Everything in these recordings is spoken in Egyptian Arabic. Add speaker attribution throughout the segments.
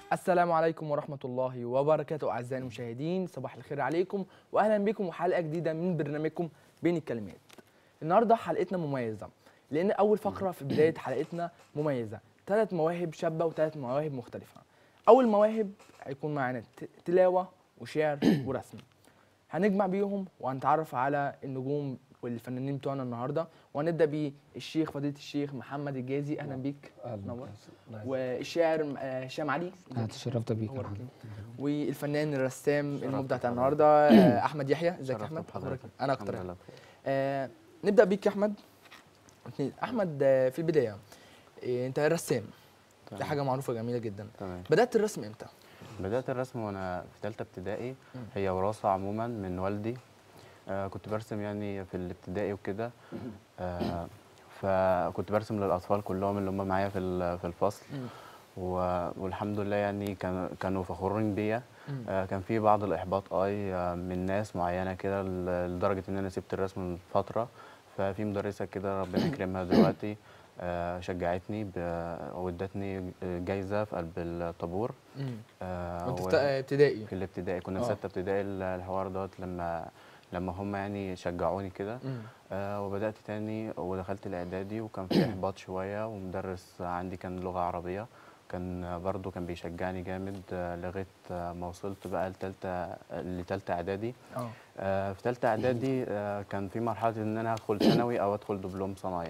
Speaker 1: السلام عليكم ورحمة الله وبركاته أعزائي المشاهدين صباح الخير عليكم وأهلا بكم وحلقة جديدة من برنامجكم بين الكلمات النهاردة حلقتنا مميزة لأن أول فقرة في بداية حلقتنا مميزة ثلاث مواهب شابة وثلاث مواهب مختلفة أول مواهب هيكون معانا ت- تلاوة وشعر ورسم هنجمع بيهم وهنتعرف على النجوم والفنانين بتوعنا النهارده وهنبدا بالشيخ فضيله الشيخ محمد الجازي اهلا بيك نور. والشاعر آه، هشام علي
Speaker 2: انا تشرفت بيك يا
Speaker 1: نورك.
Speaker 2: محمد
Speaker 1: والفنان الرسام
Speaker 3: شرفت
Speaker 1: المبدع بتاع
Speaker 3: بحضرتك.
Speaker 1: النهارده آه، احمد يحيى ازيك يا
Speaker 3: شرفت
Speaker 1: احمد
Speaker 3: بحضرتك.
Speaker 1: أخبارك إيه؟ انا اكتر
Speaker 3: الحمد لله بخير.
Speaker 1: آه نبدا بيك يا احمد اتنين. احمد آه، في البدايه آه، انت رسام دي
Speaker 3: تمام.
Speaker 1: حاجه معروفه جميله جدا
Speaker 3: تمام
Speaker 1: بدات الرسم امتى
Speaker 3: بدأت الرسم وأنا في ثالثة ابتدائي
Speaker 1: مم.
Speaker 3: هي وراثة عموما من والدي آه كنت برسم يعني في الابتدائي وكده آه فكنت برسم للأطفال كلهم اللي هم معايا في ال- في الفصل
Speaker 1: مم.
Speaker 3: و- والحمد لله يعني كان كانوا فخورين بيا
Speaker 1: مم.
Speaker 3: آه كان في بعض الإحباط أي آه من ناس معينة كده ل- لدرجة إن أنا سبت الرسم لفترة ففي مدرسة كده ربنا يكرمها دلوقتي آه شجعتني ب- وادتني جايزة في قلب الطابور
Speaker 1: مم.
Speaker 3: آه
Speaker 1: وانت
Speaker 3: و-
Speaker 1: في ابتدائي
Speaker 3: في الابتدائي كنا في
Speaker 1: آه.
Speaker 3: ستة ابتدائي ال- الحوار دوت لما لما هم يعني شجعوني كده
Speaker 1: مم.
Speaker 3: آه وبدأت تاني ودخلت الإعدادي وكان في إحباط شوية ومدرس عندي كان لغة عربية كان برضو كان بيشجعني جامد آه لغاية آه ما وصلت بقى لتالتة لتالتة إعدادي
Speaker 1: اه
Speaker 3: آه في تالتة إعدادي آه كان في مرحلة إن أنا أدخل ثانوي أو أدخل دبلوم صنايع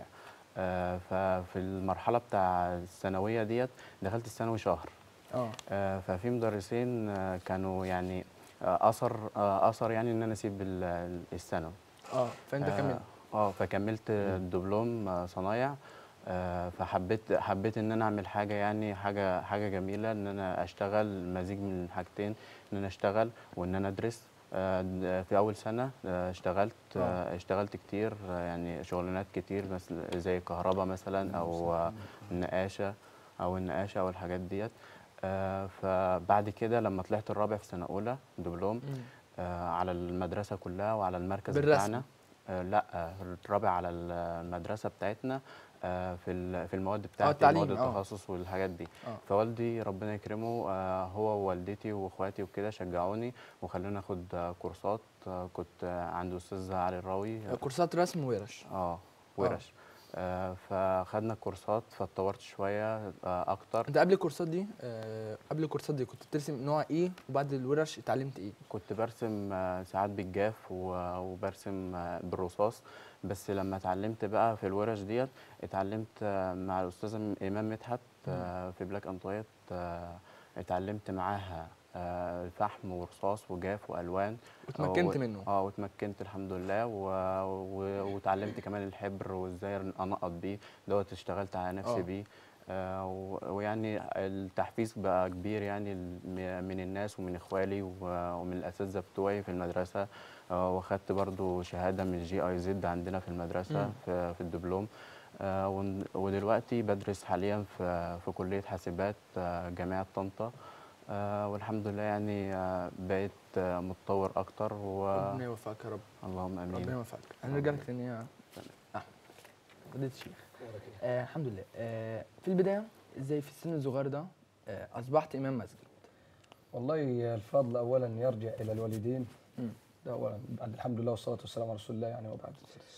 Speaker 3: آه ففي المرحلة بتاع الثانوية ديت دخلت الثانوي شهر
Speaker 1: اه
Speaker 3: آه، ففي مدرسين آه، كانوا يعني آه، اثر آه، اثر يعني ان انا اسيب ال- ال- الثانوي
Speaker 1: اه فانت
Speaker 3: آه،
Speaker 1: كملت
Speaker 3: اه فكملت الدبلوم آه، صنايع آه، فحبيت حبيت ان انا اعمل حاجه يعني حاجه حاجه جميله ان انا اشتغل مزيج من الحاجتين ان انا اشتغل وان انا ادرس آه، د- في اول سنه آه، اشتغلت آه، اشتغلت كتير آه، يعني شغلانات كتير مثل زي كهرباء مثلا او آه، النقاشه او النقاشه او الحاجات ديت آه، فبعد كده لما طلعت الرابع في سنه اولى دبلوم
Speaker 1: مم.
Speaker 3: آه، على المدرسه كلها وعلى المركز
Speaker 1: بالرسم؟
Speaker 3: بتاعنا آه، لا آه، الرابع على المدرسه بتاعتنا آه، في ال- في المواد بتاعتي
Speaker 1: التعليم،
Speaker 3: مواد
Speaker 1: آه.
Speaker 3: التخصص والحاجات دي
Speaker 1: اه
Speaker 3: فوالدي ربنا يكرمه آه، هو ووالدتي واخواتي وكده شجعوني وخلوني اخد آه، كورسات آه، كنت آه، عند استاذ علي الراوي
Speaker 1: كورسات رسم وورش
Speaker 3: اه ورش آه، فخدنا كورسات فاتطورت شويه آه، اكتر
Speaker 1: انت قبل الكورسات دي آه قبل الكورسات دي كنت بترسم نوع ايه وبعد الورش اتعلمت ايه
Speaker 3: كنت برسم آه، ساعات بالجاف و- وبرسم آه، بالرصاص بس لما اتعلمت بقى في الورش ديت اتعلمت آه، مع الاستاذه م- ايمان مدحت آه، في بلاك انطويت آه، اتعلمت معاها آه، فحم ورصاص وجاف والوان
Speaker 1: واتمكنت
Speaker 3: و-
Speaker 1: منه
Speaker 3: اه واتمكنت الحمد لله و... و... واتعلمت كمان الحبر وازاي انقط بيه دوت اشتغلت على نفسي
Speaker 1: آه.
Speaker 3: بيه آه و... ويعني التحفيز بقى كبير يعني ال- م- من الناس ومن اخوالي و... ومن الاساتذه بتوعي في المدرسه آه واخدت برضو شهاده من الجي اي زد عندنا في المدرسه
Speaker 1: مم.
Speaker 3: في, في الدبلوم آه ون- ودلوقتي بدرس حاليا في في كليه حاسبات آه جامعه طنطا آه والحمد لله يعني آه بقيت آه متطور اكتر و
Speaker 1: ربنا يوفقك يا رب
Speaker 3: اللهم
Speaker 1: ربنا
Speaker 3: امين
Speaker 1: يوفقك هنرجع لك تاني يا احمد فضيلة الشيخ آه الحمد لله آه في البدايه ازاي في السن الصغير ده آه اصبحت امام مسجد
Speaker 2: والله الفضل اولا يرجع الى الوالدين
Speaker 1: مم.
Speaker 2: ده اولا بعد الحمد لله والصلاه والسلام على رسول الله يعني وبعد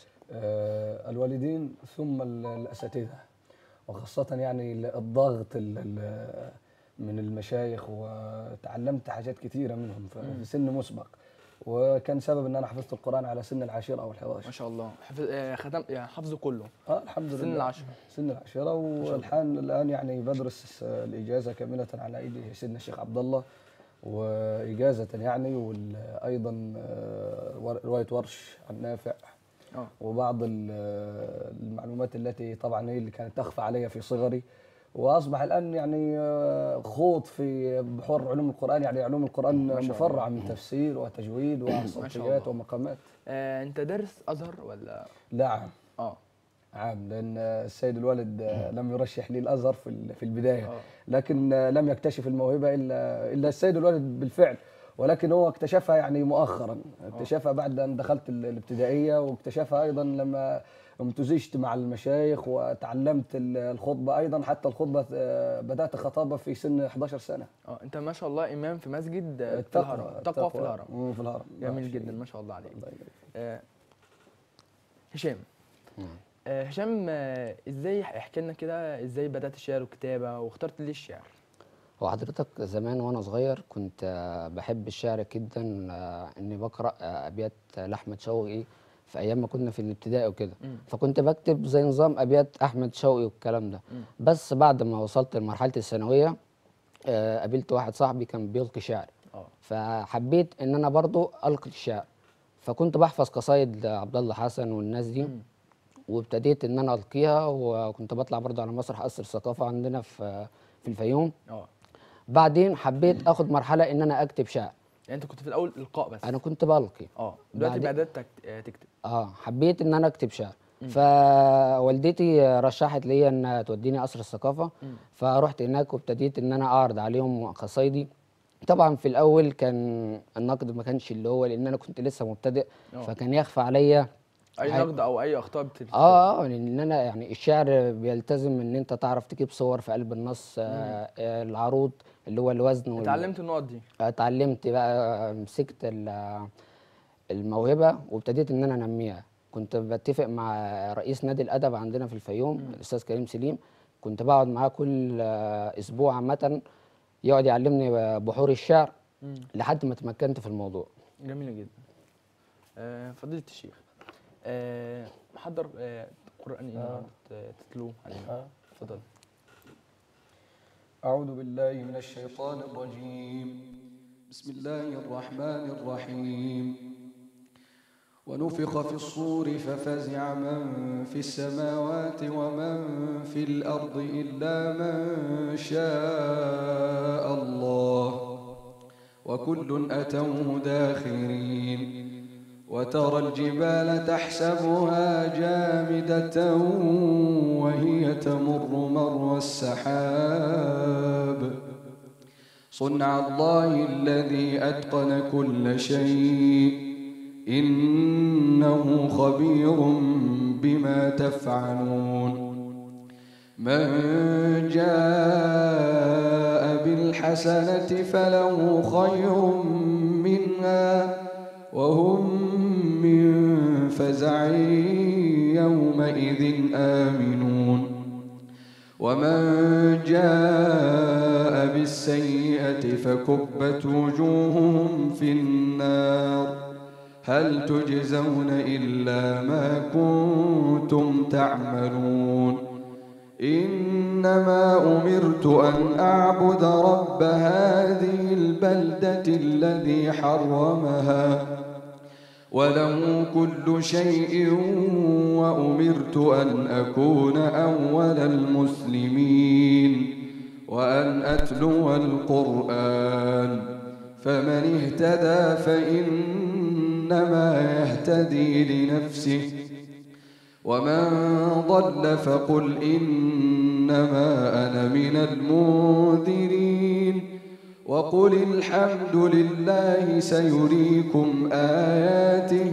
Speaker 2: آه الوالدين ثم ال- الاساتذه وخاصه يعني ال- الضغط ال- ال- من المشايخ وتعلمت حاجات كثيره منهم ف-
Speaker 1: مم.
Speaker 2: في سن مسبق وكان سبب ان انا حفظت القران على سن العاشره او
Speaker 1: ما
Speaker 2: ال11
Speaker 1: شاء الله حفظ آه ختم يعني حفظه كله
Speaker 2: اه الحمد لله
Speaker 1: سن العشرة
Speaker 2: سن العشرة والحان الآن يعني بدرس الإجازة كاملة على أيدي سيدنا الشيخ عبد الله وإجازة يعني وأيضا رواية ورش عن نافع
Speaker 1: اه
Speaker 2: وبعض ال- المعلومات التي طبعا هي اللي كانت تخفى علي في صغري واصبح الان يعني آه، خوض في بحور علوم القران يعني علوم القران
Speaker 1: ما شاء
Speaker 2: مفرعه من تفسير وتجويد وصوتيات
Speaker 1: الله.
Speaker 2: ومقامات
Speaker 1: آه، انت دارس ازهر ولا
Speaker 2: لا عام
Speaker 1: اه
Speaker 2: عام لان السيد الوالد آه، لم يرشح لي الازهر في ال- في البدايه
Speaker 1: اه
Speaker 2: لكن آه، لم يكتشف الموهبه الا الا السيد الوالد بالفعل ولكن هو اكتشفها يعني مؤخرا اكتشفها بعد ان دخلت ال- الابتدائيه واكتشفها ايضا لما امتزجت مع المشايخ وتعلمت ال- الخطبه ايضا حتى الخطبه آه، بدات خطابه في سن 11 سنه
Speaker 1: اه انت ما شاء الله امام في مسجد آه، في
Speaker 2: التقوى
Speaker 1: الهرم تقوى في الهرم
Speaker 2: مم، في الهرم
Speaker 1: جميل
Speaker 2: ماشي.
Speaker 1: جدا ما شاء الله عليك
Speaker 2: الله يبارك.
Speaker 1: آه، هشام
Speaker 4: نعم.
Speaker 1: آه، هشام آه، ازاي احكي لنا كده ازاي بدات الشعر والكتابه واخترت ليه الشعر
Speaker 4: هو حضرتك زمان وانا صغير كنت آه، بحب الشعر جدا آه، اني بقرا آه، ابيات لاحمد شوقي في ايام ما كنا في الابتدائي وكده
Speaker 1: مم.
Speaker 4: فكنت بكتب زي نظام ابيات احمد شوقي والكلام ده
Speaker 1: مم.
Speaker 4: بس بعد ما وصلت لمرحله الثانويه آه، قابلت واحد صاحبي كان بيلقي شعر
Speaker 1: اه
Speaker 4: فحبيت ان انا برضو القي الشعر فكنت بحفظ قصايد عبد الله حسن والناس دي
Speaker 1: مم.
Speaker 4: وابتديت ان انا القيها وكنت بطلع برضو على مسرح قصر الثقافه عندنا في في الفيوم
Speaker 1: اه
Speaker 4: بعدين حبيت اخد مرحله ان انا اكتب شعر
Speaker 1: يعني انت كنت في الاول القاء بس
Speaker 4: انا كنت بلقي
Speaker 1: اه دلوقتي
Speaker 4: بعدين-
Speaker 1: بدات تكت- آه، تكتب
Speaker 4: اه حبيت ان انا اكتب شعر فوالدتي رشحت لي ان توديني قصر الثقافه
Speaker 1: مم.
Speaker 4: فرحت هناك وابتديت ان انا اعرض عليهم قصايدي طبعا في الاول كان النقد ما كانش اللي هو لان انا كنت لسه مبتدئ
Speaker 1: آه.
Speaker 4: فكان يخفى عليا
Speaker 1: اي
Speaker 4: حاجة.
Speaker 1: نقد او اي اخطاء بتكتب
Speaker 4: اه اه لان انا يعني الشعر بيلتزم ان انت تعرف تجيب صور في قلب النص آه آه العروض اللي هو الوزن وال-
Speaker 1: اتعلمت النقط دي
Speaker 4: اتعلمت بقى مسكت ال- الموهبه وابتديت ان انا انميها كنت بتفق مع رئيس نادي الادب عندنا في الفيوم الاستاذ كريم سليم كنت بقعد معاه كل آه، اسبوع عامه يقعد يعلمني بحور الشعر
Speaker 1: مم.
Speaker 4: لحد ما تمكنت في الموضوع
Speaker 1: جميله جدا آه، فضيله الشيخ آه، محضر آه، قران ايه النهارده ت- تتلوه علينا
Speaker 2: آه.
Speaker 1: اتفضل
Speaker 2: أعوذ بالله من الشيطان الرجيم بسم الله الرحمن الرحيم ونفخ في الصور ففزع من في السماوات ومن في الأرض إلا من شاء الله وكل أتوه داخرين وترى الجبال تحسبها جامدة وهي تمر مر السحاب صنع الله الذي أتقن كل شيء إنه خبير بما تفعلون من جاء بالحسنة فله خير منها وهم من فزع يومئذ آمنون ومن جاء بالسيئة فكبت وجوههم في النار هل تجزون إلا ما كنتم تعملون إنما أمرت أن أعبد رب هذه البلدة الذي حرمها وله كل شيء وأمرت أن أكون أول المسلمين وأن أتلو القرآن فمن اهتدى فإنما يهتدي لنفسه ومن ضل فقل إنما أنا من المنذرين وقل الحمد لله سيريكم آياته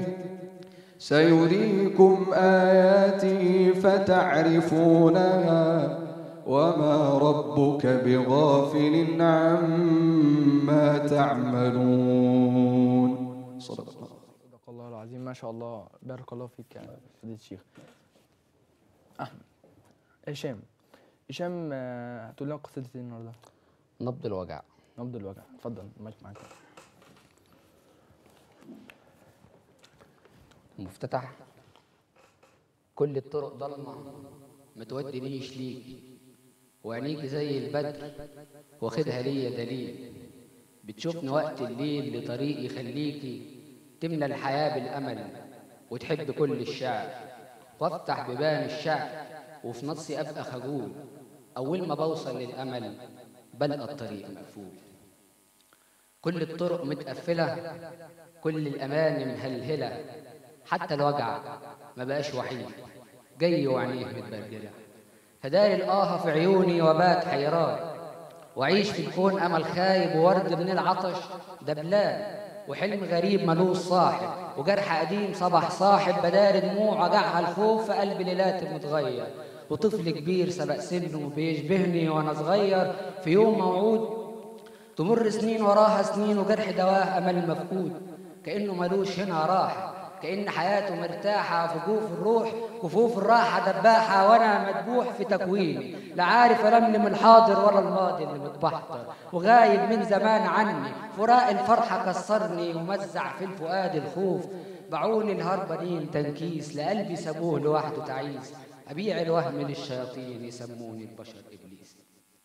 Speaker 2: سيريكم آياته فتعرفونها وما ربك بغافل عما تعملون صدق الله
Speaker 1: صدق الله العظيم ما شاء الله بارك الله فيك يا فضيله الشيخ احمد هشام هشام آه، هتقول لنا قصيده ايه النهارده
Speaker 4: نبض الوجع
Speaker 1: نبض الوجع اتفضل المايك معاك
Speaker 4: مفتتح كل الطرق ضلمة ما تودنيش ليك وعينيك زي البدر واخدها ليا دليل بتشوفني وقت الليل لطريق يخليكي تملى الحياة بالأمل وتحب كل الشعب وافتح بيبان الشعب وفي نصي أبقى خجول أول ما بوصل للأمل بلقى الطريق مقفول كل الطرق متقفلة كل الأمان مهلهلة حتى الوجع ما بقاش وحيد جاي وعينيه متبرجلة هداري الآه في عيوني وبات حيران وعيش في الكون أمل خايب وورد من العطش دبلان وحلم غريب ملوش صاحب وجرح قديم صبح صاحب بدار دموع وجعها الخوف في قلب ليلات متغير وطفل كبير سبق سنه بيشبهني وانا صغير في يوم موعود تمر سنين وراها سنين وجرح دواه امل مفقود كانه ملوش هنا راحه كأن حياته مرتاحة في جوف الروح كفوف الراحة دباحة وأنا مدبوح في تكويني لا عارف ألملم الحاضر ولا الماضي اللي متبحتر وغايب من زمان عني فراق الفرحة كسرني ومزع في الفؤاد الخوف بعوني الهربانين تنكيس لقلبي سابوه لوحده تعيس أبيع الوهم للشياطين يسموني البشر إبليس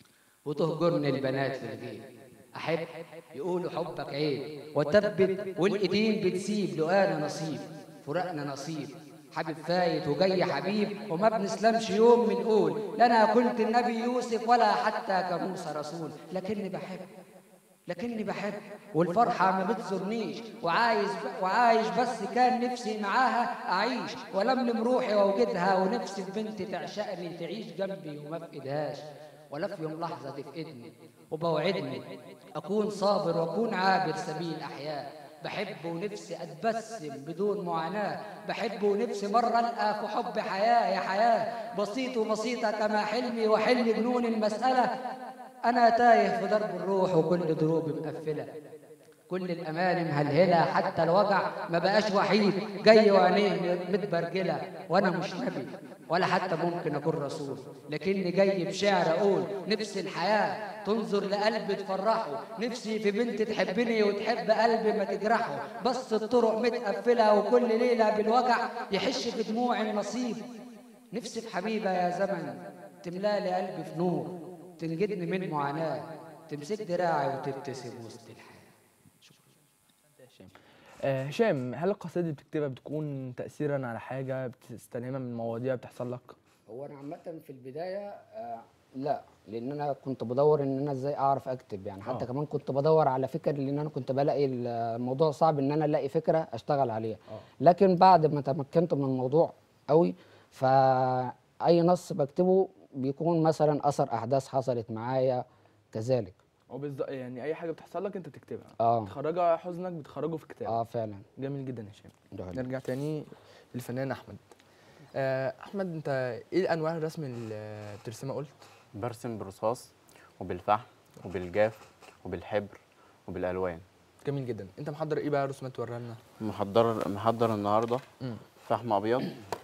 Speaker 4: وتهجرني البنات في الغيب احب يقولوا حبك عيب وتثبت والايدين بتسيب لو انا نصيب فراقنا نصيب حبيب فايت وجاي حبيب وما بنسلمش يوم بنقول لا انا كنت النبي يوسف ولا حتى كموسى رسول لكني بحب لكني بحب والفرحة ما بتزورنيش وعايز وعايش بس كان نفسي معاها أعيش ولملم روحي وأوجدها ونفسي في بنت تعشقني تعيش جنبي وما في إيدهاش ولا في يوم لحظة تفقدني وبوعدني أكون صابر وأكون عابر سبيل أحياء بحب ونفسي أتبسم بدون معاناة بحب ونفسي مرة ألقى في حب حياة يا حياة بسيط وبسيطة كما حلمي وحلم جنون المسألة أنا تايه في درب الروح وكل دروبي مقفلة كل الأمال مهلهلة حتى الوجع ما بقاش وحيد جاي وعينيه متبرجلة وأنا مش نبي ولا حتى ممكن أكون رسول لكني جاي بشعر أقول نفسي الحياة تنظر لقلب تفرحه نفسي في بنت تحبني وتحب قلبي ما تجرحه بس الطرق متقفلة وكل ليلة بالوجع يحش في دموع النصيب نفسي في حبيبة يا زمن تملالي قلبي في نور تنجدني من معاناة تمسك دراعي وتبتسم وسط الحياة
Speaker 1: آه، هشام هل القصائد اللي بتكتبها بتكون تأثيرا على حاجة بتستلهمها من مواضيع بتحصل لك؟
Speaker 4: هو انا عامه في البدايه آه لا لان انا كنت بدور ان انا ازاي اعرف اكتب يعني حتى
Speaker 1: آه.
Speaker 4: كمان كنت بدور على فكر لان انا كنت بلاقي الموضوع صعب ان انا الاقي فكره اشتغل عليها
Speaker 1: آه.
Speaker 4: لكن بعد ما تمكنت من الموضوع قوي فاي نص بكتبه بيكون مثلا اثر احداث حصلت معايا كذلك
Speaker 1: وبالظبط يعني أي حاجة بتحصل لك أنت تكتبها
Speaker 4: اه
Speaker 1: تخرجها حزنك بتخرجه في كتاب
Speaker 4: اه فعلا
Speaker 1: جميل جدا يا هشام
Speaker 4: ده حلو.
Speaker 1: نرجع تاني للفنان أحمد آه، أحمد أنت إيه أنواع الرسم اللي بترسمها قلت؟
Speaker 3: برسم برصاص وبالفحم وبالجاف وبالحبر وبالالوان
Speaker 1: جميل جدا أنت محضر إيه بقى رسومات توريها لنا؟
Speaker 3: محضر محضر النهارده
Speaker 1: مم.
Speaker 3: فحم ابيض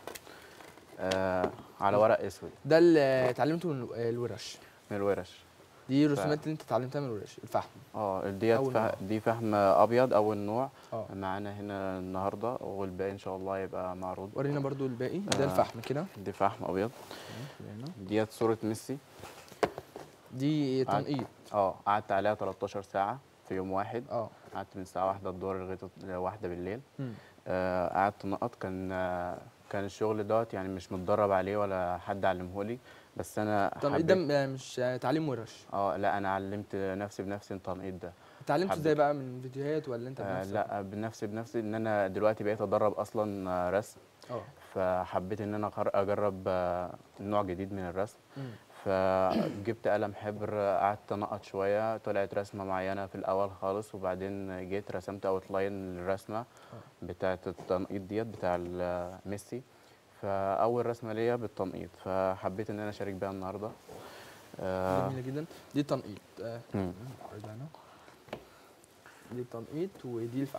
Speaker 3: آه على ورق اسود
Speaker 1: ده اللي اتعلمته من الورش
Speaker 3: من الورش
Speaker 1: دي الرسومات اللي أنت اتعلمتها من الورش الفحم
Speaker 3: اه ديت
Speaker 1: أول
Speaker 3: فح...
Speaker 1: نوع.
Speaker 3: دي فحم ابيض اول نوع
Speaker 1: اه
Speaker 3: معانا هنا النهارده والباقي ان شاء الله يبقى معروض
Speaker 1: ورينا برضو الباقي ده
Speaker 3: آه.
Speaker 1: الفحم كده
Speaker 3: دي فحم ابيض
Speaker 1: خلينا.
Speaker 3: ديت صوره ميسي
Speaker 1: دي
Speaker 3: عاد.
Speaker 1: تنقيط
Speaker 3: اه قعدت عليها 13 ساعه في يوم واحد
Speaker 1: اه
Speaker 3: قعدت من الساعه واحدة الظهر لغايه واحدة بالليل
Speaker 1: مم.
Speaker 3: آه قعدت نقط كان آه كان الشغل دوت يعني مش متدرب عليه ولا حد علمهولي بس انا
Speaker 1: التنقيط ده
Speaker 3: حبيت-
Speaker 1: م- مش تعليم ورش
Speaker 3: اه لا انا علمت نفسي بنفسي التنقيط ده
Speaker 1: اتعلمت ازاي
Speaker 3: حبيت.
Speaker 1: بقى من فيديوهات ولا انت
Speaker 3: آه
Speaker 1: بنفسك؟
Speaker 3: لا بنفسي بنفسي ان انا دلوقتي بقيت ادرب اصلا آه، رسم
Speaker 1: اه
Speaker 3: فحبيت ان انا أقر- اجرب آه، نوع جديد من الرسم
Speaker 1: مم.
Speaker 3: فجبت قلم حبر آه، قعدت انقط شويه طلعت رسمه معينه في الاول خالص وبعدين جيت رسمت اوت لاين الرسمه بتاعه التنقيط ديت بتاع ال- ميسي فاول رسمه ليا بالتنقيط فحبيت ان انا اشارك بيها النهارده آه،
Speaker 1: جميله جدا دي التنقيط آه.
Speaker 3: مم.
Speaker 1: رجعنا دي التنقيط ودي الفحم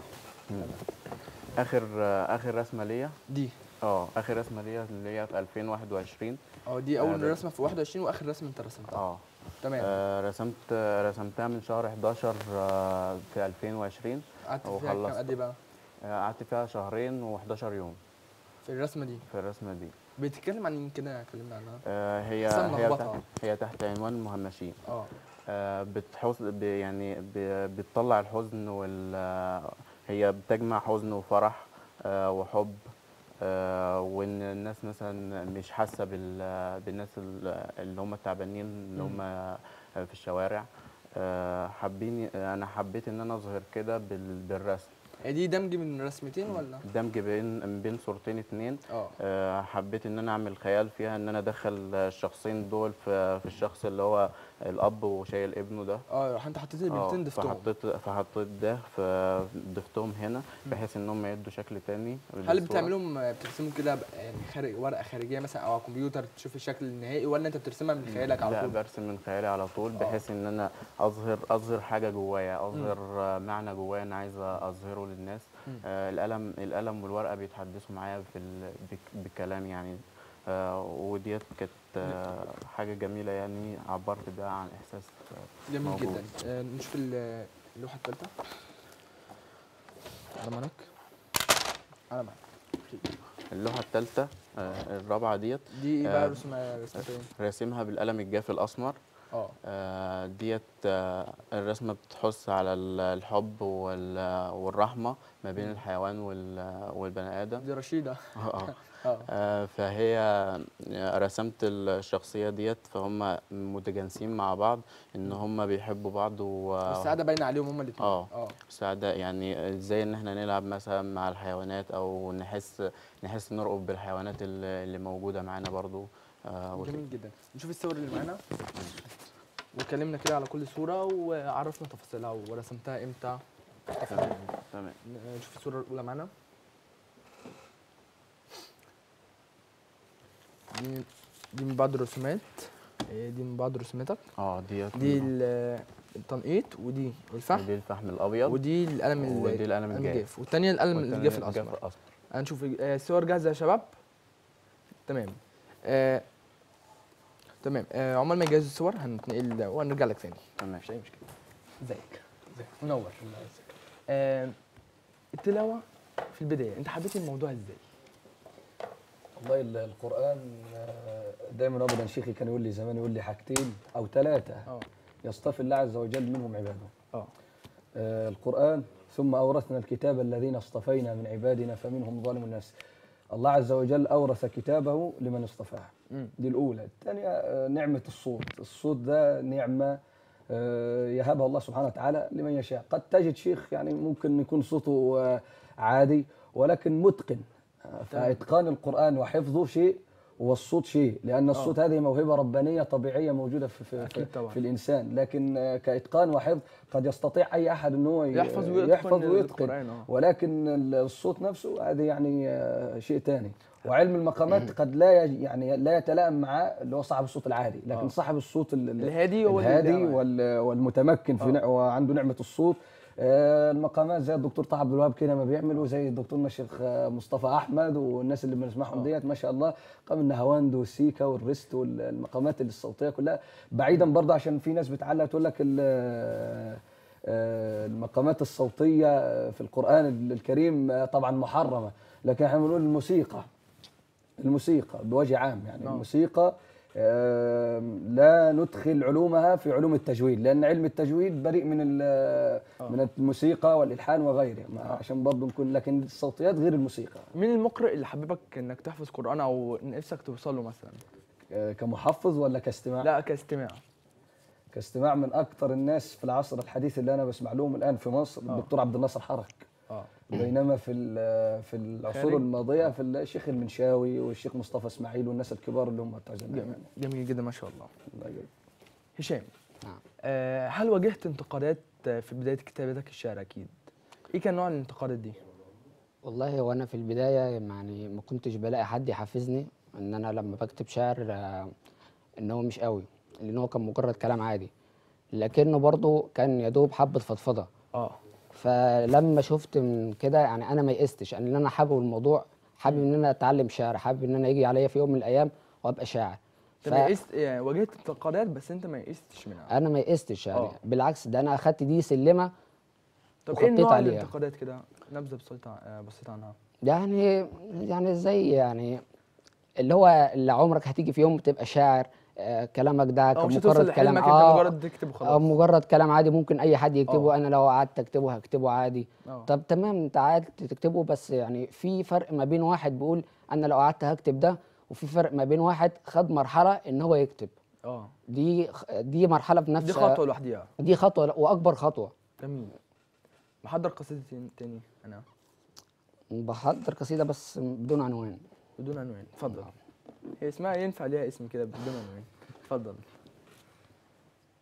Speaker 3: اخر آه، اخر رسمه ليا
Speaker 1: دي
Speaker 3: اه اخر رسمه ليا اللي هي في 2021
Speaker 1: اه دي
Speaker 3: آه،
Speaker 1: اول
Speaker 3: ده-
Speaker 1: رسمه في 21 واخر رسمه انت رسمتها
Speaker 3: اه
Speaker 1: تمام
Speaker 3: آه، رسمت آه، رسمتها من شهر 11 آه، في 2020
Speaker 1: قعدت
Speaker 3: أو
Speaker 1: فيها كام
Speaker 3: خلصت.
Speaker 1: قد ايه بقى
Speaker 3: آه، قعدت فيها شهرين و11 يوم
Speaker 1: في الرسمه دي
Speaker 3: في الرسمه دي
Speaker 1: بتتكلم عن مين كده كلمنا عنها
Speaker 3: آه، هي
Speaker 1: أحسن
Speaker 3: هي
Speaker 1: لخبطة.
Speaker 3: تحت هي تحت عنوان مهمشين
Speaker 1: اه
Speaker 3: آه، بتحوز ب- يعني ب- بتطلع الحزن وال آه، هي بتجمع حزن وفرح آه، وحب آه، وان الناس مثلا مش حاسه بال- بالناس ال- اللي هم التعبانين اللي هم في الشوارع آه، حابين انا حبيت ان انا اظهر كده بال- بالرسم
Speaker 1: هي دي دمج من رسمتين ولا
Speaker 3: دمج بين بين صورتين اتنين
Speaker 1: اه
Speaker 3: آه، حبيت ان انا اعمل خيال فيها ان انا ادخل الشخصين دول في في الشخص اللي هو الاب وشايل ابنه ده
Speaker 1: اه انت حطيت
Speaker 3: آه،
Speaker 1: البنتين ضفتهم
Speaker 3: فحطيت فحطيت ده فضفتهم هنا بحيث ان هم يدوا شكل تاني
Speaker 1: هل
Speaker 3: للصورة.
Speaker 1: بتعملهم بترسمهم كده ب- يعني خارج ورقه خارجيه مثلا او على الكمبيوتر تشوف الشكل النهائي ولا انت بترسمها من خيالك على
Speaker 3: لا
Speaker 1: طول
Speaker 3: برسم من خيالي على طول بحيث ان انا اظهر اظهر حاجه جوايا اظهر آه، معنى جوايا انا عايز اظهره للناس آه القلم القلم والورقه بيتحدثوا معايا في ال- بك- بالكلام يعني آه وديت كانت آه حاجه جميله يعني عبرت بيها عن احساس آه،
Speaker 1: جميل
Speaker 3: موجود.
Speaker 1: جدا آه، نشوف ال- اللوحه الثالثه على معاك على معاك
Speaker 3: اللوحه الثالثه آه الرابعه ديت
Speaker 1: دي ايه بقى
Speaker 3: آه،
Speaker 1: رسمه رسمه ايه
Speaker 3: راسمها بالقلم الجاف الاسمر
Speaker 1: اه
Speaker 3: آه، ديت آه، الرسمة بتحث على ال- الحب وال- والرحمة ما بين الحيوان وال- والبني آدم
Speaker 1: دي رشيده
Speaker 3: آه.
Speaker 1: اه
Speaker 3: آه، فهي رسمت الشخصية ديت فهم متجانسين مع بعض إن هم بيحبوا بعض و
Speaker 1: السعاده باينه عليهم هما الاثنين
Speaker 3: اه
Speaker 1: اه
Speaker 3: سعادة يعني ازاي ان احنا نلعب مثلا مع الحيوانات او نحس نحس نرقب بالحيوانات اللي اللي موجودة معانا برضو آه، وكده.
Speaker 1: جميل جدا نشوف الصور اللي معانا واتكلمنا كده على كل صوره وعرفنا تفاصيلها ورسمتها امتى
Speaker 3: تمام تمام
Speaker 1: نشوف الصوره الاولى معانا دي دي من بعض الرسومات إيه دي من بعض رسوماتك
Speaker 3: اه ديت
Speaker 1: دي ال- التنقيط ودي الفحم
Speaker 3: دي الفحم الابيض
Speaker 1: ودي القلم ال-
Speaker 3: ودي القلم الجاف.
Speaker 1: والتانية القلم
Speaker 3: والتاني
Speaker 1: الجاف
Speaker 3: الجاف
Speaker 1: الاسمر
Speaker 3: الاسمر
Speaker 1: هنشوف آه، الصور جاهزه يا شباب تمام آه تمام آه عمال ما يجهزوا الصور هنتنقل وهنرجع لك ثاني
Speaker 3: تمام
Speaker 1: مش اي مشكله ازيك منور آه التلاوه في البدايه انت حبيت الموضوع ازاي
Speaker 2: والله ال- القرآن آه، دايما ابدا شيخي كان يقول لي زمان يقول لي حاجتين او ثلاثة
Speaker 1: اه
Speaker 2: يصطفي الله عز وجل منهم عباده
Speaker 1: اه
Speaker 2: آه، القرآن ثم أورثنا الكتاب الذين اصطفينا من عبادنا فمنهم ظالم الناس الله عز وجل أورث كتابه لمن اصطفاه
Speaker 1: مم.
Speaker 2: دي الأولى الثانية آه، نعمة الصوت الصوت ده نعمة آه، يهبها الله سبحانه وتعالى لمن يشاء قد تجد شيخ يعني ممكن يكون صوته آه، عادي ولكن متقن آه، فإتقان القرآن وحفظه شيء والصوت شيء لأن الصوت هذه موهبة ربانية طبيعية موجودة في, في,
Speaker 1: أكيد
Speaker 2: في,
Speaker 1: طبعاً.
Speaker 2: في الإنسان لكن آه، كإتقان وحفظ قد يستطيع أي أحد أن هو ي-
Speaker 1: يحفظ ويتقن
Speaker 2: يحفظ
Speaker 1: القرآن،
Speaker 2: ويتقن
Speaker 1: آه.
Speaker 2: ولكن ال- الصوت نفسه هذا يعني آه، شيء ثاني وعلم المقامات قد لا يج- يعني لا يتلائم معاه اللي هو صاحب الصوت العادي لكن
Speaker 1: آه.
Speaker 2: صاحب الصوت ال- ال-
Speaker 1: الهادي هو اللي
Speaker 2: الهادي
Speaker 1: يبدع معاه.
Speaker 2: وال- والمتمكن في
Speaker 1: آه.
Speaker 2: نع- وعنده نعمه الصوت آه، المقامات زي الدكتور طه عبد الوهاب كده ما بيعملوا زي الدكتور الشيخ آه، مصطفى احمد والناس اللي بنسمعهم
Speaker 1: آه.
Speaker 2: ديت ما شاء الله قام النهاوند والسيكا والريست والمقامات الصوتيه كلها بعيدا برضه عشان في ناس بتعلق تقول لك ال- آه، المقامات الصوتيه في القران الكريم آه، طبعا محرمه لكن احنا بنقول الموسيقى الموسيقى بوجه عام يعني
Speaker 1: نعم.
Speaker 2: الموسيقى آم، لا ندخل علومها في علوم التجويد لان علم التجويد بريء من ال- من الموسيقى والالحان وغيره ما- عشان برضه نكون لكن الصوتيات غير الموسيقى
Speaker 1: مين المقرئ اللي حببك انك تحفظ قران او نفسك توصل له مثلا
Speaker 2: آه، كمحفظ ولا كاستماع
Speaker 1: لا كاستماع
Speaker 2: كاستماع من اكثر الناس في العصر الحديث اللي انا بسمع لهم الان في مصر الدكتور عبد الناصر حرك
Speaker 1: اه
Speaker 2: بينما في ال- في العصور
Speaker 1: خارج.
Speaker 2: الماضيه في الشيخ المنشاوي والشيخ مصطفى اسماعيل والناس الكبار اللي هم بتوع زمان
Speaker 1: جميل,
Speaker 2: يعني.
Speaker 1: جميل جدا ما شاء الله
Speaker 2: الله يجزاك.
Speaker 1: هشام
Speaker 4: نعم.
Speaker 1: آه هل واجهت انتقادات آه، في بدايه كتابتك الشعر اكيد ايه كان نوع الانتقادات دي
Speaker 4: والله هو انا في البدايه يعني ما كنتش بلاقي حد يحفزني ان انا لما بكتب شعر آه، ان هو مش قوي لان هو كان مجرد كلام عادي لكنه برضه كان يا دوب حبه فضفضه
Speaker 1: اه
Speaker 4: فلما شفت من كده يعني انا ما يئستش ان انا حابب الموضوع حابب ان انا اتعلم شعر حابب ان انا يجي عليا في يوم من الايام وابقى شاعر
Speaker 1: انت ما يئست يعني واجهت انتقادات بس انت ما يئستش منها
Speaker 4: انا ما يئستش يعني
Speaker 1: آه.
Speaker 4: بالعكس ده انا اخدت دي سلمه
Speaker 1: طب ايه
Speaker 4: وخطيت
Speaker 1: نوع
Speaker 4: عليها.
Speaker 1: الانتقادات كده نبذه بسيطه آه، بسيطه عنها
Speaker 4: يعني يعني زي يعني اللي هو اللي عمرك هتيجي في يوم تبقى شاعر آه كلامك ده
Speaker 1: او
Speaker 4: كان
Speaker 1: مش هتوصل
Speaker 4: مجرد كلام
Speaker 1: لحلمك انت مجرد تكتب
Speaker 4: آه
Speaker 1: وخلاص
Speaker 4: مجرد كلام عادي ممكن اي حد يكتبه
Speaker 1: آه.
Speaker 4: انا لو قعدت اكتبه هكتبه عادي
Speaker 1: آه.
Speaker 4: طب تمام انت قعدت تكتبه بس يعني في فرق ما بين واحد بيقول انا لو قعدت هكتب ده وفي فرق ما بين واحد خد مرحله ان هو يكتب
Speaker 1: اه
Speaker 4: دي دي مرحله
Speaker 1: دي
Speaker 4: بنفسها
Speaker 1: خطوه لوحديها
Speaker 4: دي خطوه واكبر خطوه
Speaker 1: جميل محضر قصيدة تاني انا
Speaker 4: بحضر قصيده بس بدون عنوان
Speaker 1: بدون عنوان اتفضل هي اسمها ينفع ليها اسم كده بدون عنوان اتفضل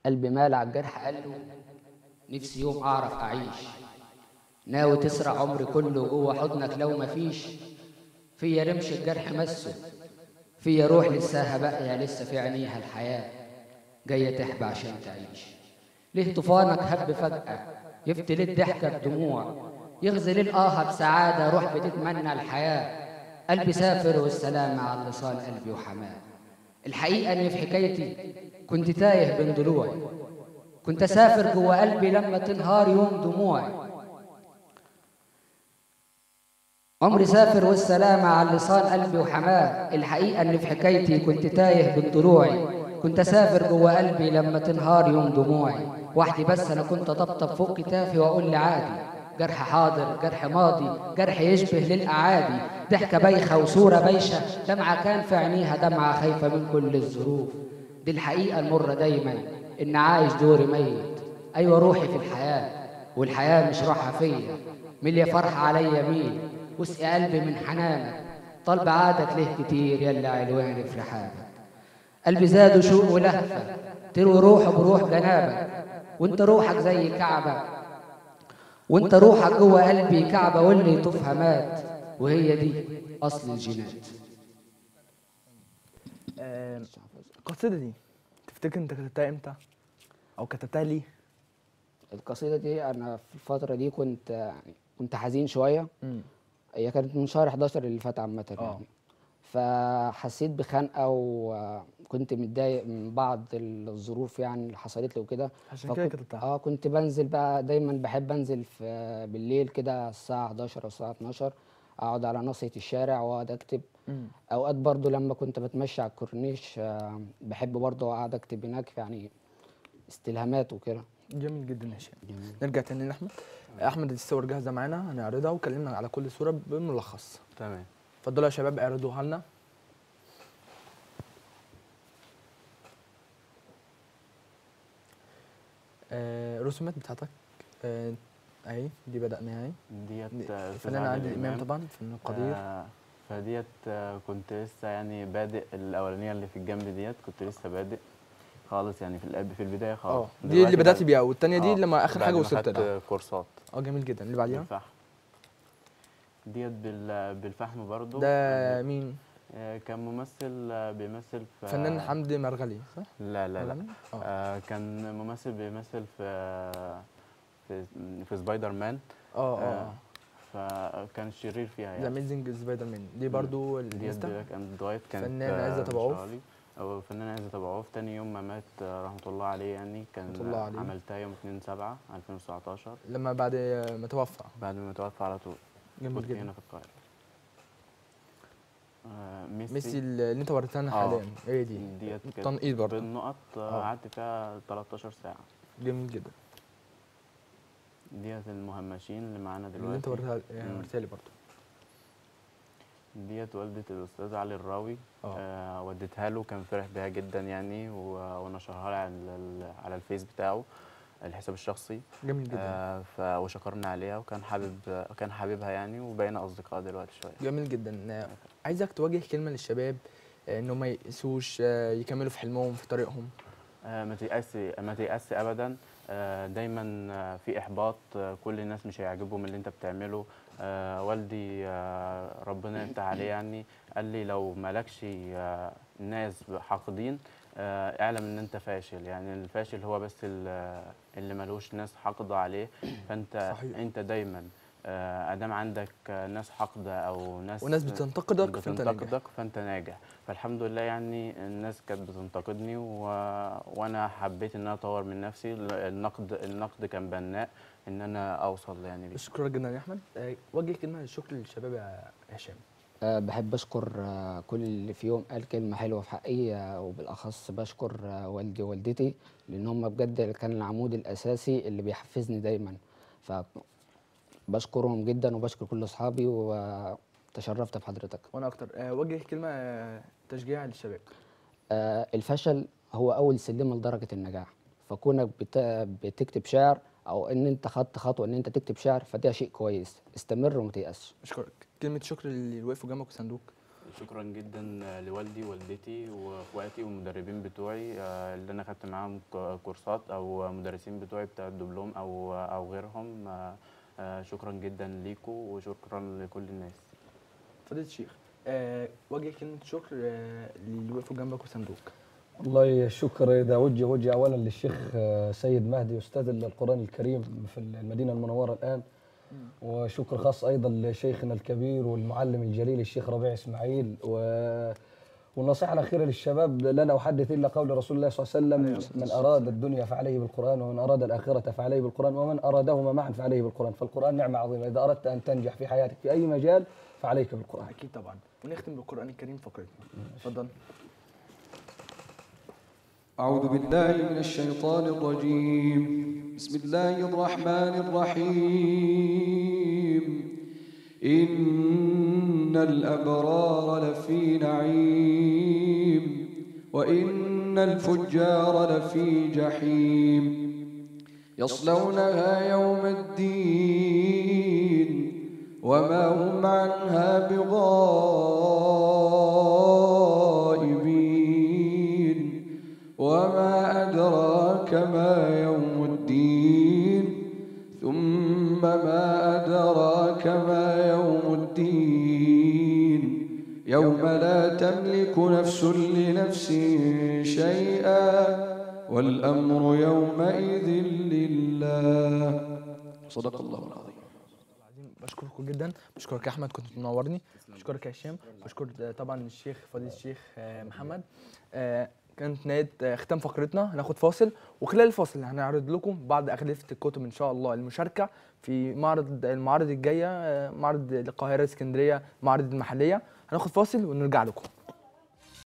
Speaker 4: قلبي مال على الجرح قال له نفسي يوم اعرف اعيش ناوي تسرع عمري كله جوه حضنك لو مفيش فيا رمش الجرح مسه فيا روح لساها باقية لسه في عينيها الحياة جاية تحبى عشان تعيش ليه طوفانك هب فجأة يفتل الضحكة بدموع يغزل الآه بسعادة روح بتتمنى الحياة قلبي سافر والسلام على اللي صان قلبي وحماه الحقيقة إني في حكايتي كنت تايه بين ضلوعي كنت أسافر جوه قلبي لما تنهار يوم دموعي عمري سافر والسلامة على لسان قلبي وحماه الحقيقة إن في حكايتي كنت تايه بين ضلوعي كنت أسافر جوه قلبي لما تنهار يوم دموعي وحدي بس أنا كنت أطبطب فوق كتافي وأقول لي عادي جرح حاضر جرح ماضي جرح يشبه للأعادي ضحكة بايخة وصورة بايشة دمعة كان في عينيها دمعة خايفة من كل الظروف دي الحقيقة المرة دايما إن عايش دوري ميت أيوة روحي في الحياة والحياة مش روحها فيا ميل يا فرحة عليا ميل واسقي قلبي من حنانك طالب عادك ليه كتير يلا علواني في رحابك قلبي زاد شوق ولهفة تروي روحه بروح جنابك وانت روحك زي كعبة وانت روحك جوه قلبي كعبة واللي يطوفها مات وهي دي أصل الجينات
Speaker 1: آه، القصيده دي تفتكر انت كتبتها امتى او كتبتها ليه
Speaker 4: القصيدة دي أنا في الفترة دي كنت يعني كنت حزين شوية
Speaker 1: امم
Speaker 4: هي كانت من شهر 11 اللي فات عامة
Speaker 1: آه.
Speaker 4: يعني فحسيت بخنقة وكنت متضايق من بعض الظروف يعني اللي حصلت لي وكده
Speaker 1: عشان كده
Speaker 4: فكنت-
Speaker 1: كتبتها
Speaker 4: اه كنت بنزل بقى دايما بحب انزل في بالليل كده الساعة 11 او الساعة 12 اقعد على ناصية الشارع واقعد اكتب
Speaker 1: امم
Speaker 4: اوقات برضو لما كنت بتمشى على الكورنيش آه، بحب برضو اقعد اكتب هناك يعني استلهامات وكده
Speaker 1: جميل جدا يا هشام نرجع تاني لاحمد احمد الصور جاهزه معانا هنعرضها وكلمنا على كل صوره بملخص
Speaker 3: تمام
Speaker 1: اتفضلوا يا شباب اعرضوها لنا آه، الرسومات بتاعتك آه، اهي دي بدأناها اهي
Speaker 3: ديت آه، أستاذ
Speaker 1: الفنان
Speaker 3: عادل
Speaker 1: عادل امام طبعا الفنان القدير
Speaker 3: آه، فديت آه، كنت لسه يعني بادئ الاولانيه اللي في الجنب ديت كنت لسه بادئ خالص يعني في القلب في البدايه
Speaker 1: اه
Speaker 3: خالص
Speaker 1: دي اللي
Speaker 3: دلوقتي
Speaker 1: بدأت
Speaker 3: بعد-
Speaker 1: بيها والتانية دي
Speaker 3: آه،
Speaker 1: لما اخر
Speaker 3: بعد
Speaker 1: حاجه
Speaker 3: ما
Speaker 1: وصلت
Speaker 3: خدت
Speaker 1: لها
Speaker 3: كورسات
Speaker 1: اه جميل جدا اللي بعديها
Speaker 3: بالفحم ديت بال- بالفحم برضو
Speaker 1: ده مين
Speaker 3: آه، كان ممثل آه، بيمثل في
Speaker 1: فنان حمدي مرغلي صح
Speaker 3: لا لا لا
Speaker 1: مرغلي؟ اه
Speaker 3: آه كان ممثل بيمثل في في, في سبايدر مان
Speaker 1: اه اه
Speaker 3: آه، فكان شرير فيها
Speaker 1: ذا
Speaker 3: يعني
Speaker 1: اميزنج سبايدر مان دي برضو
Speaker 3: ديت
Speaker 1: الانستا
Speaker 3: دي كانت دوايت كانت
Speaker 1: فنان
Speaker 3: آه،
Speaker 1: عزت أبو عوف.
Speaker 3: مشهورة لي. او فنان عزت ابو عوف تاني يوم ما مات آه، رحمه الله عليه يعني كان
Speaker 1: رحمة الله
Speaker 3: آه،
Speaker 1: عليه.
Speaker 3: عملتها يوم 2 7 2019
Speaker 1: لما بعد ما توفى
Speaker 3: بعد ما توفى على طول
Speaker 1: جميل
Speaker 3: كنت
Speaker 1: جدا
Speaker 3: هنا في القاهره آه، ميسي,
Speaker 1: ميسي اللي انت وريتها لنا
Speaker 3: آه.
Speaker 1: حاليا هي دي
Speaker 3: ديت كانت
Speaker 1: تنقيط برضه
Speaker 3: بالنقط آه،
Speaker 1: آه.
Speaker 3: قعدت فيها 13 ساعه
Speaker 1: جميل جدا
Speaker 3: ديت المهمشين اللي معانا دلوقتي
Speaker 1: اللي انت وريتها يعني
Speaker 3: مم.
Speaker 1: وريتها لي برضه
Speaker 3: ديت والدة الأستاذ علي الراوي
Speaker 1: اه
Speaker 3: آه وديتها له كان فرح بيها جدا يعني و- ونشرها لي على ال- على الفيس بتاعه الحساب الشخصي
Speaker 1: جميل جدا
Speaker 3: آه ف وشكرنا عليها وكان حابب كان حاببها يعني وبقينا أصدقاء دلوقتي شوية
Speaker 1: جميل جدا آه، عايزك توجه كلمه للشباب آه، انهم ما ييأسوش آه، يكملوا في حلمهم في طريقهم
Speaker 3: آه ما تيأسي ما تيأسي أبدا آه دايما آه في إحباط آه كل الناس مش هيعجبهم اللي أنت بتعمله آه والدي آه ربنا يفتح عليه يعني قال لي لو مالكش آه ناس حاقدين آه اعلم ان انت فاشل يعني الفاشل هو بس ال- اللي ملوش ناس حاقده عليه فانت
Speaker 1: صحيح.
Speaker 3: انت دايما آه ادام عندك آه، ناس حاقده او ناس
Speaker 1: وناس بتنتقدك فانت ناجح
Speaker 3: بتنتقدك فانت ناجح فالحمد لله يعني الناس كانت بتنتقدني و... وانا حبيت ان انا اطور من نفسي النقد النقد كان بناء ان انا اوصل يعني ليه
Speaker 1: شكرا جدا يا احمد آه، وجه كلمه للشكر للشباب يا هشام
Speaker 4: أه بحب أشكر آه، كل اللي فيهم قال كلمة حلوة في حقي آه، وبالأخص بشكر آه، والدي ووالدتي لأن هم بجد كان العمود الأساسي اللي بيحفزني دايما فبشكرهم جدا وبشكر كل أصحابي وتشرفت بحضرتك
Speaker 1: وانا اكتر آه، وجه كلمه آه، تشجيع للشباب
Speaker 4: آه، الفشل هو أول سلمة لدرجة النجاح فكونك بت- بتكتب شعر أو إن أنت خدت خطوة إن أنت تكتب شعر فده شيء كويس استمر وما تيأسش
Speaker 1: اشكرك كلمه شكر اللي وقفوا جنبك في الصندوق
Speaker 3: شكرا جدا لوالدي ووالدتي واخواتي والمدربين بتوعي آه، اللي انا خدت معاهم ك- كورسات او مدرسين بتوعي بتاع الدبلوم او او غيرهم آه، آه، شكرا جدا ليكم وشكرا لكل الناس
Speaker 1: فضيله الشيخ آه وجه كلمه شكر آه اللي وقفوا جنبك وصندوق
Speaker 2: والله الشكر ده وجه وجه اولا للشيخ آه، سيد مهدي استاذ القران الكريم في المدينه المنوره الان وشكر خاص ايضا لشيخنا الكبير والمعلم الجليل الشيخ ربيع اسماعيل و والنصيحة الأخيرة للشباب لن أحدث إلا قول رسول الله صلى الله عليه وسلم من أراد الدنيا فعليه بالقرآن ومن أراد الآخرة فعليه بالقرآن ومن أرادهما معا فعليه بالقرآن فالقرآن نعمة عظيمة إذا أردت أن تنجح في حياتك في أي مجال فعليك بالقرآن
Speaker 1: اكيد طبعا ونختم بالقران الكريم فقرتنا اتفضل
Speaker 5: أعوذ بالله من الشيطان الرجيم بسم الله الرحمن الرحيم إن الأبرار لفي نعيم وإن الفجار لفي جحيم يصلونها يوم الدين وما هم عنها بغائبين وما أدراك ما يوم الدين ثم ما أدراك ما يوم الدين يوم لا تملك نفس لنفس شيئا والأمر يومئذ لله صدق الله العظيم
Speaker 1: العظيم بشكركم جدا بشكرك يا احمد كنت منورني بشكرك يا هشام بشكر آه، طبعا الشيخ فضيله الشيخ آه، محمد آه، كانت نهايه آه، ختام فقرتنا هناخد فاصل وخلال الفاصل هنعرض لكم بعض اغلفه الكتب ان شاء الله المشاركه في معرض المعارض الجايه آه، معرض القاهره اسكندريه معرض المحليه هناخد فاصل ونرجع لكم